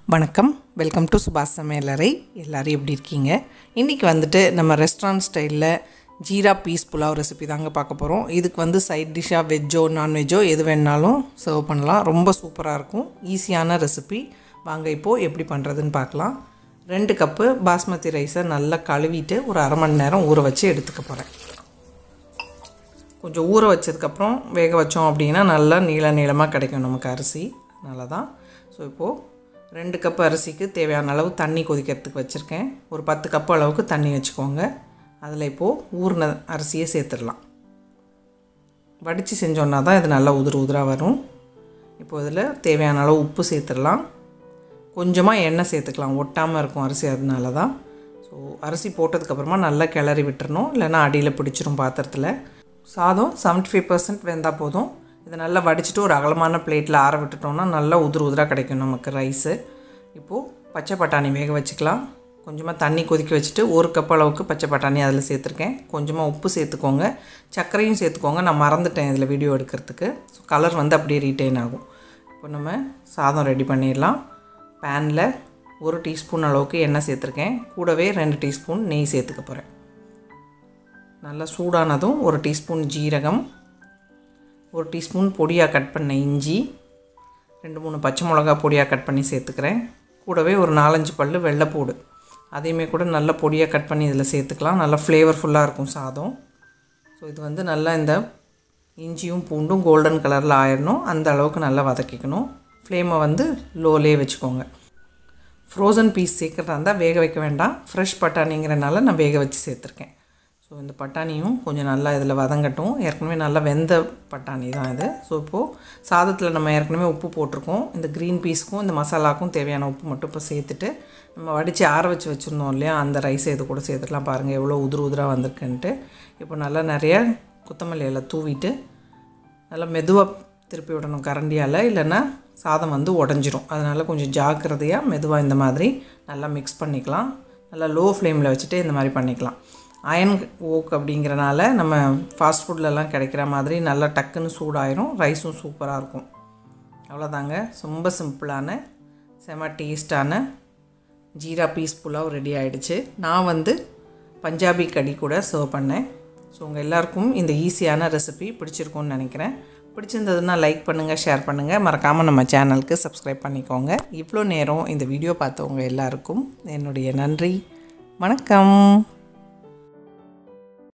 வணக்கம் welcome to சுபாஷ் சமையலறை எல்லோரும் எப்படி இருக்கீங்க இன்றைக்கி வந்துட்டு நம்ம ரெஸ்டாரண்ட் ஸ்டைலில் ஜீரா பீஸ் புலாவ் ரெசிபி தாங்க பார்க்க போகிறோம் இதுக்கு வந்து சைட் டிஷ்ஷாக வெஜ்ஜோ நான்வெஜ்ஜோ எது வேணாலும் சர்வ் பண்ணலாம் ரொம்ப சூப்பராக இருக்கும் ஈஸியான ரெசிபி வாங்க இப்போது எப்படி பண்ணுறதுன்னு பார்க்கலாம் ரெண்டு கப்பு பாஸ்மதி ரைஸை நல்லா கழுவிட்டு ஒரு அரை மணி நேரம் ஊற வச்சு எடுத்துக்க போகிறேன் கொஞ்சம் ஊற வச்சதுக்கப்புறம் வேக வச்சோம் அப்படின்னா நல்லா நீள நீளமாக கிடைக்கும் நமக்கு அரிசி அதனால தான் ஸோ இப்போது ரெண்டு கப் அரிசிக்கு தேவையான அளவு தண்ணி கொதிக்கிறதுக்கு வச்சுருக்கேன் ஒரு பத்து கப் அளவுக்கு தண்ணி வச்சுக்கோங்க அதில் இப்போது ஊறின அரிசியை சேர்த்துடலாம் வடித்து செஞ்சோன்னா தான் இது நல்லா உதிர உதிராக வரும் இப்போ இதில் தேவையான அளவு உப்பு சேர்த்துடலாம் கொஞ்சமாக எண்ணெய் சேர்த்துக்கலாம் ஒட்டாமல் இருக்கும் அரிசி அதனால தான் ஸோ அரிசி போட்டதுக்கப்புறமா நல்லா கிளறி விட்டுறணும் இல்லைன்னா அடியில் பிடிச்சிரும் பாத்திரத்தில் சாதம் செவன்ட்டி ஃபைவ் பர்சன்ட் வெந்தால் போதும் இதை நல்லா வடிச்சிட்டு ஒரு அகலமான பிளேட்டில் ஆற விட்டுட்டோம்னா நல்லா உதிர உதிராக கிடைக்கும் நமக்கு ரைஸு இப்போது பச்சை பட்டாணி வேக வச்சுக்கலாம் கொஞ்சமாக தண்ணி கொதிக்க வச்சுட்டு ஒரு கப் அளவுக்கு பச்சை பட்டாணி அதில் சேர்த்துருக்கேன் கொஞ்சமாக உப்பு சேர்த்துக்கோங்க சர்க்கரையும் சேர்த்துக்கோங்க நான் மறந்துட்டேன் இதில் வீடியோ எடுக்கிறதுக்கு ஸோ கலர் வந்து அப்படியே ரீட்டைன் ஆகும் இப்போ நம்ம சாதம் ரெடி பண்ணிடலாம் பேனில் ஒரு டீஸ்பூன் அளவுக்கு எண்ணெய் சேர்த்துருக்கேன் கூடவே ரெண்டு டீஸ்பூன் நெய் சேர்த்துக்க போகிறேன் நல்லா சூடானதும் ஒரு டீஸ்பூன் ஜீரகம் ஒரு டீஸ்பூன் பொடியாக கட் பண்ண இஞ்சி ரெண்டு மூணு பச்சை மிளகா பொடியாக கட் பண்ணி சேர்த்துக்கிறேன் கூடவே ஒரு நாலஞ்சு பல் வெள்ளைப்பூடு அதையுமே கூட நல்லா பொடியாக கட் பண்ணி இதில் சேர்த்துக்கலாம் நல்லா ஃப்ளேவர்ஃபுல்லாக இருக்கும் சாதம் ஸோ இது வந்து நல்லா இந்த இஞ்சியும் பூண்டும் கோல்டன் கலரில் ஆயிடணும் அந்த அளவுக்கு நல்லா வதக்கிக்கணும் ஃப்ளேமை வந்து லோலே வச்சுக்கோங்க ஃப்ரோசன் பீஸ் சேர்க்குறதா இருந்தால் வேக வைக்க வேண்டாம் ஃப்ரெஷ் பட்டாணிங்கிறனால நான் வேக வச்சு சேர்த்துருக்கேன் ஸோ இந்த பட்டாணியும் கொஞ்சம் நல்லா இதில் வதங்கட்டும் ஏற்கனவே நல்லா வெந்த பட்டாணி தான் இது ஸோ இப்போது சாதத்தில் நம்ம ஏற்கனவே உப்பு போட்டிருக்கோம் இந்த க்ரீன் பீஸ்க்கும் இந்த மசாலாக்கும் தேவையான உப்பு மட்டும் இப்போ சேர்த்துட்டு நம்ம வடித்து ஆற வச்சு வச்சுருந்தோம் இல்லையா அந்த ரைஸை இது கூட சேர்த்துக்கலாம் பாருங்கள் எவ்வளோ உதிர உதிராக வந்திருக்குன்ட்டு இப்போ நல்லா நிறைய கொத்தமல்லி இலை தூவிட்டு நல்லா மெதுவாக திருப்பி விடணும் கரண்டியால் இல்லைன்னா சாதம் வந்து உடஞ்சிரும் அதனால் கொஞ்சம் ஜாக்கிரதையாக மெதுவாக இந்த மாதிரி நல்லா மிக்ஸ் பண்ணிக்கலாம் நல்லா லோ ஃப்ளேமில் வச்சுட்டு இந்த மாதிரி பண்ணிக்கலாம் அயன் ஓக் அப்படிங்கிறனால நம்ம ஃபாஸ்ட் ஃபுட்லலாம் கிடைக்கிற மாதிரி நல்லா டக்குன்னு சூடாயிரும் ரைஸும் சூப்பராக இருக்கும் அவ்வளோதாங்க ரொம்ப சிம்பிளான செம டேஸ்டான ஜீரா பீஸ் புலாவ் ரெடி ஆகிடுச்சு நான் வந்து பஞ்சாபி கடி கூட சர்வ் பண்ணேன் ஸோ உங்கள் எல்லாருக்கும் இந்த ஈஸியான ரெசிபி பிடிச்சிருக்கும்னு நினைக்கிறேன் பிடிச்சிருந்ததுன்னா லைக் பண்ணுங்கள் ஷேர் பண்ணுங்கள் மறக்காமல் நம்ம சேனலுக்கு சப்ஸ்கிரைப் பண்ணிக்கோங்க இவ்வளோ நேரம் இந்த வீடியோ பார்த்தவங்க எல்லாருக்கும் என்னுடைய நன்றி வணக்கம்